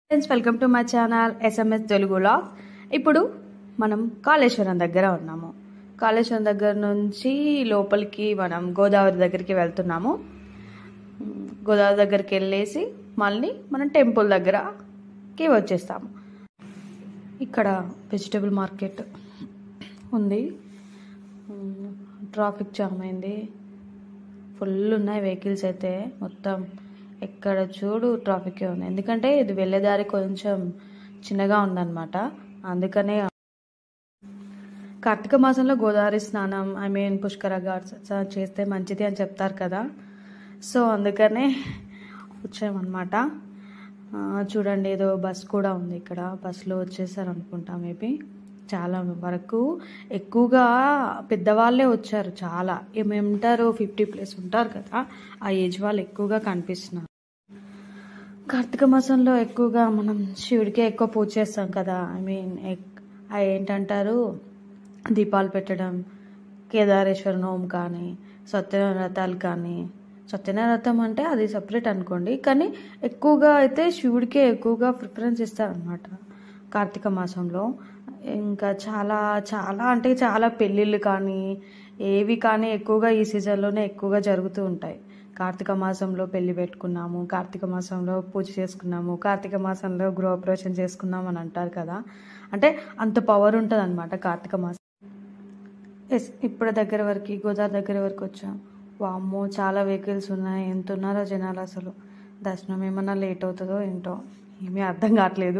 Friends welcome to my channel SMS తెలుగులో ఇప్పుడు మనం కాళేశ్వరం దగ్గర ఉన్నాము కాళేశ్వరం దగ్గర నుంచి లోపలికి మనం గోదావరి దగ్గరికి వెళ్తున్నాము ఉమ్, గోదావరి దగ్గరికి వెళ్ళేసి మళ్ళీ మనం టెంపుల్ దగ్గరకి వచ్చేస్తాము ఇక్కడ వెజిటబుల్ మార్కెట్ ఉంది ఉమ్, ట్రాఫిక్ జామ్ అయింది ఫుల్ ఉన్నాయి వెహికల్స్ అయితే మొత్తం ఎక్కడ చూడు ట్రాఫిక్ ఉంది ఎందుకంటే ఇది వెళ్ళేదారి కొంచెం చిన్నగా ఉందన్నమాట అందుకనే కార్తీక మాసంలో గోదావరి స్నానం ఐ మీన్ పుష్కర ఘాట్స్ చేస్తే మంచిది అని చెప్తారు కదా సో అందుకనే వచ్చామన్నమాట ఆ, చూడండి ఏదో బస్ కూడా ఉంది ఇక్కడ బస్సులో వచ్చేసారు అనుకుంటా మేబీ చాలా వరకు ఎక్కువగా పెద్దవాళ్ళే వచ్చారు చాలా ఏమేమంటారు ఫిఫ్టీ ప్లస్ ఉంటారు కదా ఆ ఏజ్ వాళ్ళు ఎక్కువగా కనిపిస్తున్నారు కార్తీక మాసంలో ఎక్కువగా మనం శివుడికే ఎక్కువ పూజ చేస్తాం కదా ఐ మీన్ ఏంటంటారు దీపాలు పెట్టడం కేదారేశ్వర నోమ్ కానీ సత్యనారాయణ వ్రతాలు కానీ సత్యనారాయణ వ్రతం అంటే అది సపరేట్ అనుకోండి కానీ ఎక్కువగా అయితే శివుడికే ఎక్కువగా ప్రిఫరెన్స్ ఇస్తారనమాట కార్తీక మాసంలో ఇంకా చాలా చాలా అంటే చాలా పెళ్ళిళ్ళు కానీ ఏవి కానీ ఎక్కువగా ఈ సీజన్లోనే ఎక్కువగా జరుగుతూ ఉంటాయి కార్తీక మాసంలో పెళ్లి పెట్టుకున్నాము కార్తీక మాసంలో పూజ చేసుకున్నాము కార్తీక మాసంలో గృహప్రవేశం చేసుకున్నాము అని అంటారు కదా అంటే అంత పవర్ ఉంటుంది అనమాట కార్తీక మాసం ఎస్ ఇప్పుడు దగ్గర వరకు గోదావరి దగ్గర వరకు వచ్చాం వామ్మో చాలా వెహికల్స్ ఉన్నాయి ఎంత ఉన్నారో జనాలు అసలు దర్శనం ఏమన్నా లేట్ అవుతుందో ఏంటో ఏమీ అర్థం కావట్లేదు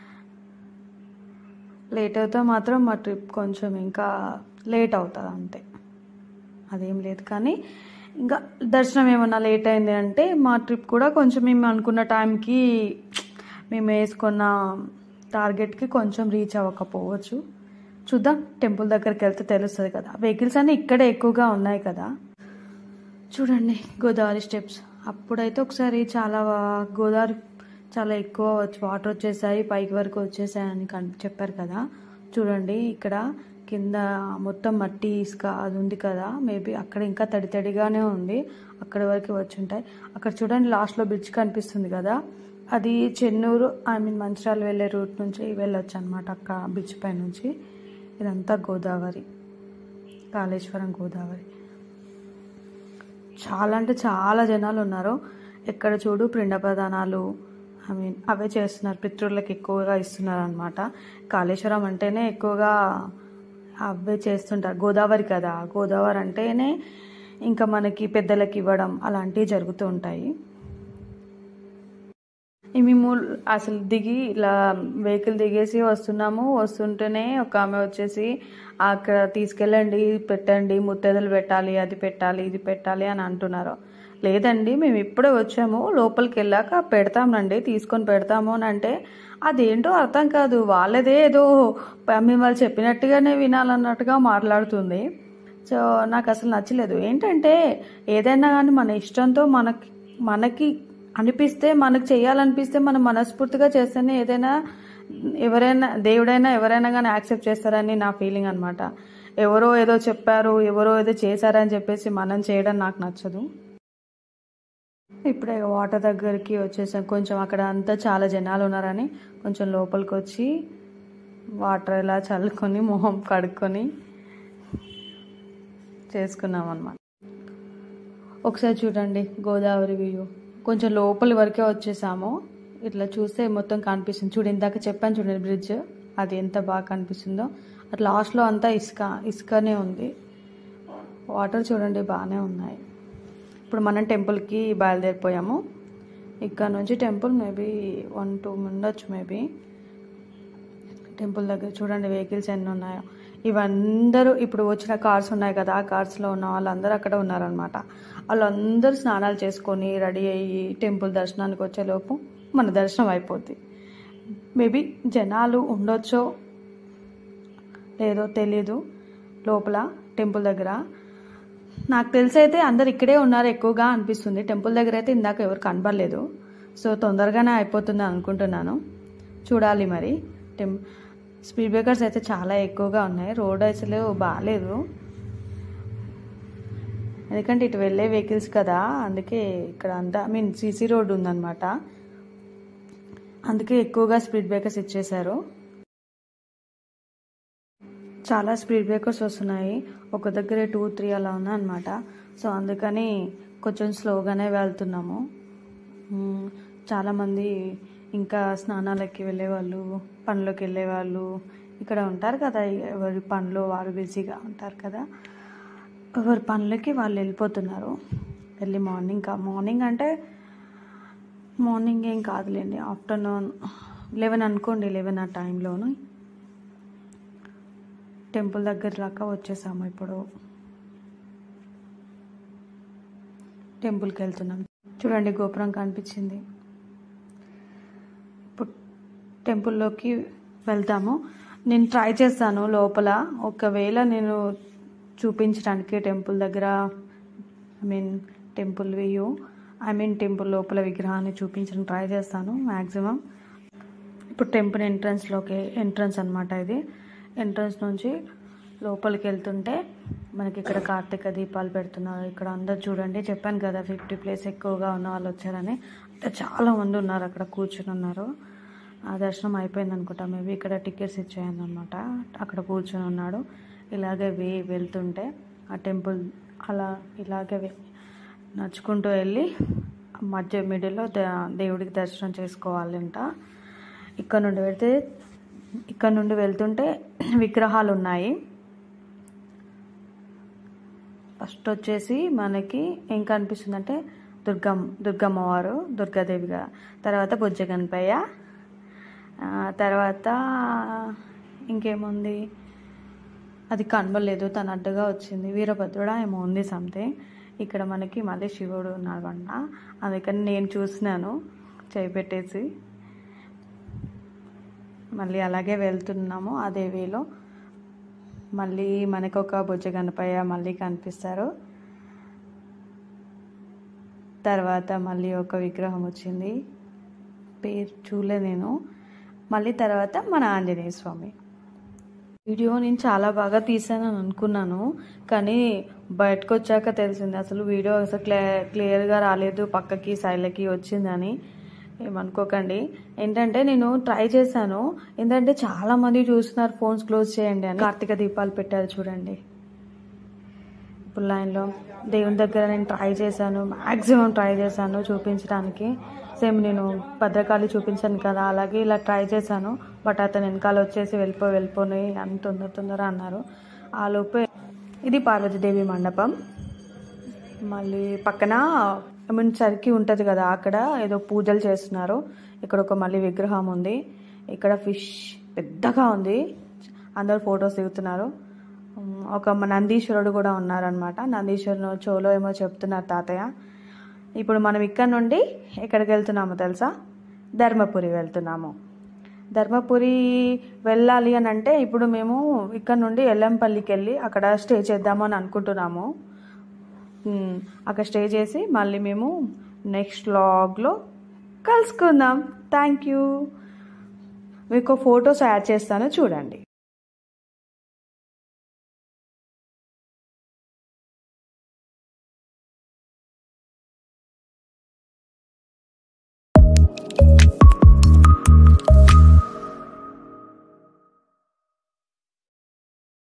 లేట్ అవుతే మాత్రం మా ట్రిప్ కొంచెం ఇంకా లేట్ అవుతుంది అంతే అదేం లేదు కానీ ఇంకా దర్శనం ఏమన్నా లేట్ అయింది అంటే మా ట్రిప్ కూడా కొంచెం మేము అనుకున్న టైంకి మేము వేసుకున్న టార్గెట్కి కొంచెం రీచ్ అవ్వకపోవచ్చు చూద్దాం టెంపుల్ దగ్గరికి వెళ్తే తెలుస్తుంది కదా వెహికల్స్ అన్నీ ఇక్కడే ఎక్కువగా ఉన్నాయి కదా చూడండి గోదావరి స్టెప్స్ అప్పుడైతే ఒకసారి చాలా వా- గోదావరి చాలా ఎక్కువ వచ్చి వాటర్ వచ్చేసాయి పైకి వరకు వచ్చేసాయని కన్ చెప్పారు కదా చూడండి ఇక్కడ కింద మొత్తం మట్టి ఇసుక అది ఉంది కదా మేబీ అక్కడ ఇంకా తడి తడిగానే ఉంది అక్కడ వరకు వచ్చి ఉంటాయి అక్కడ చూడండి లాస్ట్లో బ్రిడ్జ్ కనిపిస్తుంది కదా అది చెన్నూరు ఐ మీన్ మంచిర్యాల వెళ్ళే రూట్ నుంచి వెళ్ళొచ్చు అనమాట అక్కడ బ్రిడ్జ్ పై నుంచి ఇదంతా గోదావరి కాళేశ్వరం గోదావరి చాలా అంటే చాలా జనాలు ఉన్నారు ఎక్కడ చూడు పిండ ప్రదానాలు ఐ మీన్ అవే చేస్తున్నారు పితృలకు ఎక్కువగా ఇస్తున్నారు అనమాట కాళేశ్వరం అంటేనే ఎక్కువగా అవే చేస్తుంటారు గోదావరి కదా గోదావరి అంటేనే ఇంకా మనకి పెద్దలకి ఇవ్వడం అలాంటివి జరుగుతూ ఉంటాయి మేము అసలు దిగి ఇలా వెహికల్ దిగేసి వస్తున్నాము వస్తుంటేనే ఒక ఆమె వచ్చేసి అక్కడ తీసుకెళ్ళండి పెట్టండి ముత్తైదులు పెట్టాలి అది పెట్టాలి ఇది పెట్టాలి అని అంటున్నారు లేదండి మేము ఇప్పుడే వచ్చాము లోపలికి వెళ్ళాక పెడతామండి తీసుకొని పెడతాము అని అంటే అదేంటో అర్థం కాదు వాళ్ళదే ఏదో మేము వాళ్ళు చెప్పినట్టుగానే వినాలన్నట్టుగా మాట్లాడుతుంది సో నాకు అసలు నచ్చలేదు ఏంటంటే ఏదైనా కానీ మన ఇష్టంతో మనకి మనకి అనిపిస్తే మనకు చేయాలనిపిస్తే మనం మనస్ఫూర్తిగా చేస్తేనే ఏదైనా ఎవరైనా దేవుడైనా ఎవరైనా కానీ యాక్సెప్ట్ చేస్తారని నా ఫీలింగ్ అనమాట ఎవరో ఏదో చెప్పారు ఎవరో ఏదో చేశారని చెప్పేసి మనం చేయడం నాకు నచ్చదు ఇప్పుడే వాటర్ దగ్గరికి వచ్చేసాం కొంచెం అక్కడ అంతా చాలా జనాలు ఉన్నారని కొంచెం లోపలికి వచ్చి వాటర్ ఇలా చల్లుకొని మొహం కడుక్కొని చేసుకున్నాం అనమాట ఒకసారి చూడండి గోదావరి వ్యూ కొంచెం లోపలి వరకే వచ్చేసాము ఇట్లా చూస్తే మొత్తం కనిపిస్తుంది చూడు ఇందాక చెప్పాను చూడండి బ్రిడ్జ్ అది ఎంత బాగా కనిపిస్తుందో అట్లా లాస్ట్లో అంతా ఇసుక ఇసుకనే ఉంది వాటర్ చూడండి బాగానే ఉన్నాయి ఇప్పుడు మనం టెంపుల్కి బయలుదేరిపోయాము ఇక్కడ నుంచి టెంపుల్ మేబీ వన్ టూ ఉండొచ్చు మేబీ టెంపుల్ దగ్గర చూడండి వెహికల్స్ ఎన్ని ఉన్నాయో ఇవందరూ ఇప్పుడు వచ్చిన కార్స్ ఉన్నాయి కదా ఆ కార్స్లో ఉన్న వాళ్ళందరూ అక్కడ ఉన్నారనమాట వాళ్ళందరూ స్నానాలు చేసుకొని రెడీ అయ్యి టెంపుల్ దర్శనానికి వచ్చేలోపు మన దర్శనం అయిపోద్ది మేబీ జనాలు ఉండొచ్చో లేదో తెలీదు లోపల టెంపుల్ దగ్గర నాకు తెలిసి అయితే అందరు ఇక్కడే ఉన్నారు ఎక్కువగా అనిపిస్తుంది టెంపుల్ దగ్గర అయితే ఇందాక ఎవరు కనబడలేదు సో తొందరగానే అయిపోతుంది అనుకుంటున్నాను చూడాలి మరి టెం స్పీడ్ బ్రేకర్స్ అయితే చాలా ఎక్కువగా ఉన్నాయి రోడ్ అసలు బాగాలేదు ఎందుకంటే ఇటు వెళ్ళే వెహికల్స్ కదా అందుకే ఇక్కడ అంతా ఐ మీన్ సీసీ రోడ్ ఉందన్నమాట అందుకే ఎక్కువగా స్పీడ్ బ్రేకర్స్ ఇచ్చేశారు చాలా స్పీడ్ బ్రేకర్స్ వస్తున్నాయి ఒక దగ్గరే టూ త్రీ అలా ఉన్నాయన్నమాట సో అందుకని కొంచెం స్లోగానే వెళ్తున్నాము మ్మ్. చాలామంది ఇంకా స్నానాలకి వెళ్ళేవాళ్ళు పనులకు వెళ్ళేవాళ్ళు ఇక్కడ ఉంటారు కదా ఎవరి పనులు వారు బిజీగా ఉంటారు కదా ఎవరి పనులకి వాళ్ళు వెళ్ళిపోతున్నారు ఎర్లీ మార్నింగ్ కా మార్నింగ్ అంటే మార్నింగ్ ఏం కాదులేండి ఆఫ్టర్నూన్ లెవెన్ అనుకోండి లెవెన్ ఆ టైంలోను టెంపుల్ దగ్గర దాకా వచ్చేసాము ఇప్పుడు టెంపుల్కి వెళ్తున్నాం చూడండి గోపురం కనిపించింది ఇప్పుడు టెంపుల్లోకి వెళ్తాము నేను ట్రై చేస్తాను లోపల ఒకవేళ నేను చూపించడానికి టెంపుల్ దగ్గర I mean temple view I mean temple లోపల విగ్రహాన్ని చూపించడానికి ట్రై చేస్తాను మ్యాక్సిమం ఇప్పుడు టెంపుల్ ఎంట్రన్స్లోకి ఎంట్రన్స్ అనమాట ఇది ఎంట్రన్స్ నుంచి లోపలికి వెళ్తుంటే మనకి ఇక్కడ కార్తీక దీపాలు పెడుతున్నారు ఇక్కడ అందరు చూడండి చెప్పాను కదా ఫిఫ్టీ ప్లేస్ ఎక్కువగా ఉన్న వాళ్ళు వచ్చారని అంటే చాలా మంది ఉన్నారు అక్కడ కూర్చుని ఉన్నారు ఆ దర్శనం అయిపోయింది అనుకుంటా మేబీ ఇక్కడ టికెట్స్ ఇచ్చేయనమాట అక్కడ కూర్చొని ఉన్నాడు ఇలాగే వే వెళ్తుంటే ఆ టెంపుల్ అలా ఇలాగే వె- నడుచుకుంటూ వెళ్ళి మధ్య మిడిల్లో దే- దేవుడికి దర్శనం చేసుకోవాలంట ఇక్కడ నుండి వెళ్తే ఇక్కడ నుండి వెళ్తుంటే విగ్రహాలు ఉన్నాయి ఫస్ట్ వచ్చేసి మనకి ఏం కనిపిస్తుంది అంటే దుర్గమ్ దుర్గమ్మవారు దుర్గాదేవిగా తర్వాత బుజ్జ గణపయ్య ఆ, తర్వాత ఇంకేముంది అది కనబడలేదు తన అడ్డుగా వచ్చింది వీరభద్రుడా ఏమో ఉంది సంథింగ్ ఇక్కడ మనకి మళ్ళీ శివుడు ఉన్నాడన్నమాట అందుకని నేను చూసినాను చేయి పెట్టేసి మళ్ళీ అలాగే వెళ్తున్నాము అదే వేలో మళ్ళీ మనకు ఒక బుజ్జ గణపయ్య మళ్ళీ కనిపిస్తారు తర్వాత మళ్ళీ ఒక విగ్రహం వచ్చింది పేరు చూడలే నేను మళ్ళీ తర్వాత మన ఆంజనేయ స్వామి వీడియో నేను చాలా బాగా తీసానని అనుకున్నాను కానీ బయటకు వచ్చాక తెలిసింది అసలు వీడియో అసలు క్లియర్ క్లియర్గా రాలేదు పక్కకి సైడ్లకి వచ్చిందని ఏమనుకోకండి ఏంటంటే నేను ట్రై చేశాను ఏంటంటే చాలా మంది చూస్తున్నారు ఫోన్స్ క్లోజ్ చేయండి అని కార్తీక దీపాలు పెట్టారు చూడండి ఇప్పుడు లైన్లో దేవుని దగ్గర నేను ట్రై చేశాను మ్యాక్సిమం ట్రై చేశాను చూపించడానికి సేమ్ నేను భద్రకాళి చూపించాను కదా అలాగే ఇలా ట్రై చేశాను బట్ అతను వెనకాల వచ్చేసి వెళ్ళిపో వెళ్ళిపోయి అని తొందర తొందర అన్నారు ఆ లోపే ఇది పార్వతీదేవి మండపం మళ్ళీ పక్కన ఐ మీన్ సరికి ఉంటుంది కదా అక్కడ ఏదో పూజలు చేస్తున్నారు ఇక్కడ ఒక మళ్ళీ విగ్రహం ఉంది ఇక్కడ ఫిష్ పెద్దగా ఉంది అందరూ ఫొటోస్ దిగుతున్నారు ఉమ్, ఒక మ- నందీశ్వరుడు కూడా ఉన్నారనమాట నందీశ్వరుడు చోలో ఏమో చెప్తున్నారు తాతయ్య ఇప్పుడు మనం ఇక్కడ నుండి ఎక్కడికి వెళ్తున్నామో తెలుసా ధర్మపురి వెళ్తున్నాము ధర్మపురి వెళ్ళాలి అని అంటే ఇప్పుడు మేము ఇక్కడ నుండి ఎల్లంపల్లికి వెళ్ళి అక్కడ స్టే చేద్దాము అని అనుకుంటున్నాము ఉమ్, అక్కడ స్టే చేసి మళ్ళీ మేము నెక్స్ట్ వ్లాగ్లో కలుసుకుందాం థ్యాంక్ యూ మీకు ఫొటోస్ యాడ్ చేస్తాను చూడండి